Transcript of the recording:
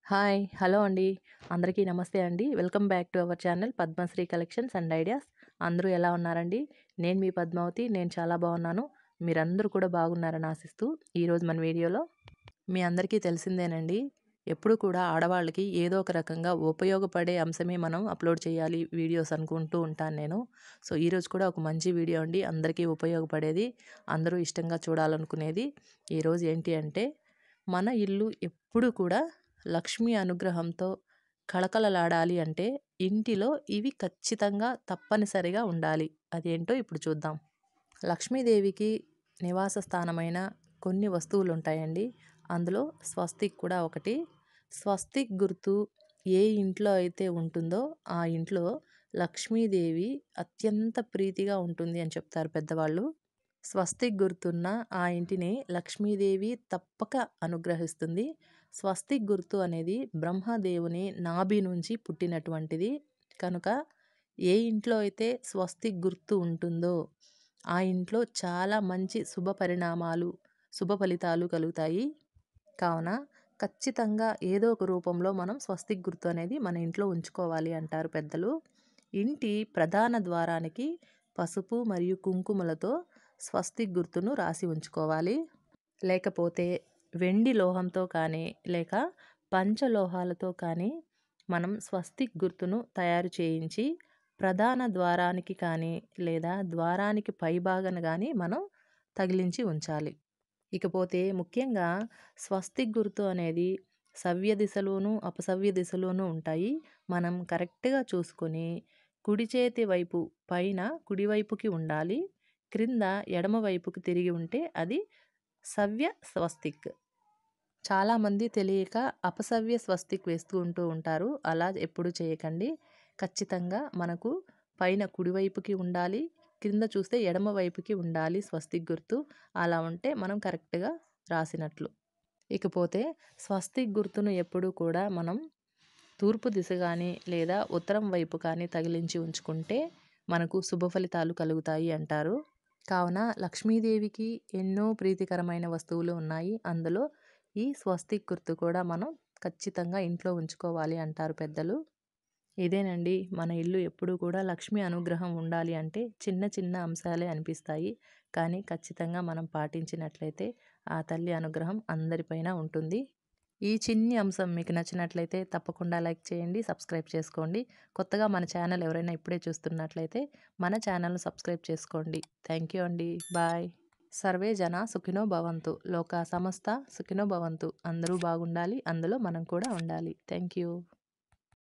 hi hello అండి అందరికీ నమస్తే అండి welcome back to our channel Padmashri collections and ideas అందరూ ఎలా ఉన్నారండి నేను మీ పద్మావతి నేను చాలా బాగున్నాను మీరందరూ కూడా బాగున్నారని ఆశిస్తూ ఈరోజు మన వీడియోలో మీ అందరికీ తెలిసిందేనండి ఎప్పుడు కూడా ఆడవాళ్ళకి ఏదో ఒక రకంగా ఉపయోగపడే అంశమే మనం అప్లోడ్ చేయాలి వీడియోస్ అనుకుంటూ ఉంటాను నేను సో ఈరోజు కూడా ఒక మంచి వీడియో అండి అందరికీ ఉపయోగపడేది అందరూ ఇష్టంగా చూడాలనుకునేది ఈరోజు ఏంటి అంటే మన ఇల్లు ఎప్పుడు కూడా లక్ష్మీ అనుగ్రహంతో కళకళలాడాలి అంటే ఇంటిలో ఇవి ఖచ్చితంగా తప్పనిసరిగా ఉండాలి అదేంటో ఇప్పుడు చూద్దాం లక్ష్మీదేవికి నివాస స్థానమైన కొన్ని వస్తువులు ఉంటాయండి అందులో స్వస్తిక్ కూడా ఒకటి స్వస్తిక్ గుర్తు ఏ ఇంట్లో అయితే ఉంటుందో ఆ ఇంట్లో లక్ష్మీదేవి అత్యంత ప్రీతిగా ఉంటుంది అని చెప్తారు పెద్దవాళ్ళు స్వస్తిక్ గుర్తున్న ఆ ఇంటిని లక్ష్మీదేవి తప్పక అనుగ్రహిస్తుంది స్వస్తిక్ గుర్తు అనేది బ్రహ్మదేవుని నాభి నుంచి పుట్టినటువంటిది కనుక ఏ ఇంట్లో అయితే స్వస్తిక్ గుర్తు ఉంటుందో ఆ ఇంట్లో చాలా మంచి శుభ పరిణామాలు శుభ ఫలితాలు కలుగుతాయి కావున ఖచ్చితంగా ఏదో ఒక రూపంలో మనం స్వస్తిక్ గుర్తు అనేది మన ఇంట్లో ఉంచుకోవాలి అంటారు పెద్దలు ఇంటి ప్రధాన ద్వారానికి పసుపు మరియు కుంకుమలతో స్వస్తిక్ గుర్తును రాసి ఉంచుకోవాలి లేకపోతే వెండి లోహంతో కానీ లేక పంచలోహాలతో కానీ మనం స్వస్తిక్ గుర్తును తయారు చేయించి ప్రధాన ద్వారానికి కానీ లేదా ద్వారానికి పైభాగన కానీ మనం తగిలించి ఉంచాలి ఇకపోతే ముఖ్యంగా స్వస్తిక్ గుర్తు అనేది సవ్య దిశలోను అపసవ్య దిశలోనూ ఉంటాయి మనం కరెక్ట్గా చూసుకొని కుడి చేతి వైపు పైన కుడివైపుకి ఉండాలి క్రింద ఎడమ వైపుకి తిరిగి ఉంటే అది సవ్య స్వస్తిక్ చాలామంది తెలియక అపసవ్య స్వస్తిక్ వేస్తూ ఉంటూ ఉంటారు అలా ఎప్పుడు చేయకండి ఖచ్చితంగా మనకు పైన కుడివైపుకి ఉండాలి క్రింద చూస్తే ఎడమ వైపుకి ఉండాలి స్వస్తిక్ గుర్తు అలా ఉంటే మనం కరెక్ట్గా రాసినట్లు ఇకపోతే స్వస్తిక్ గుర్తును ఎప్పుడు కూడా మనం తూర్పు దిశ కానీ లేదా ఉత్తరం వైపు కానీ తగిలించి ఉంచుకుంటే మనకు శుభ ఫలితాలు కలుగుతాయి అంటారు కావున లక్ష్మీదేవికి ఎన్నో ప్రీతికరమైన వస్తువులు ఉన్నాయి అందులో ఈ స్వస్తిక్ గుర్తు కూడా మనం ఖచ్చితంగా ఇంట్లో ఉంచుకోవాలి అంటారు పెద్దలు ఇదేనండి మన ఇల్లు ఎప్పుడు కూడా లక్ష్మీ అనుగ్రహం ఉండాలి అంటే చిన్న చిన్న అంశాలే అనిపిస్తాయి కానీ ఖచ్చితంగా మనం పాటించినట్లయితే ఆ తల్లి అనుగ్రహం అందరిపైన ఉంటుంది ఈ చిన్ని అంశం మీకు నచ్చినట్లయితే తప్పకుండా లైక్ చేయండి సబ్స్క్రైబ్ చేసుకోండి కొత్తగా మన ఛానల్ ఎవరైనా ఇప్పుడే చూస్తున్నట్లయితే మన ఛానల్ను సబ్స్క్రైబ్ చేసుకోండి థ్యాంక్ యూ అండి బాయ్ సర్వే జన సుఖినో భవంతు లోక సమస్త సుఖినో భవంతు అందరూ బాగుండాలి అందులో మనం కూడా ఉండాలి థ్యాంక్ యూ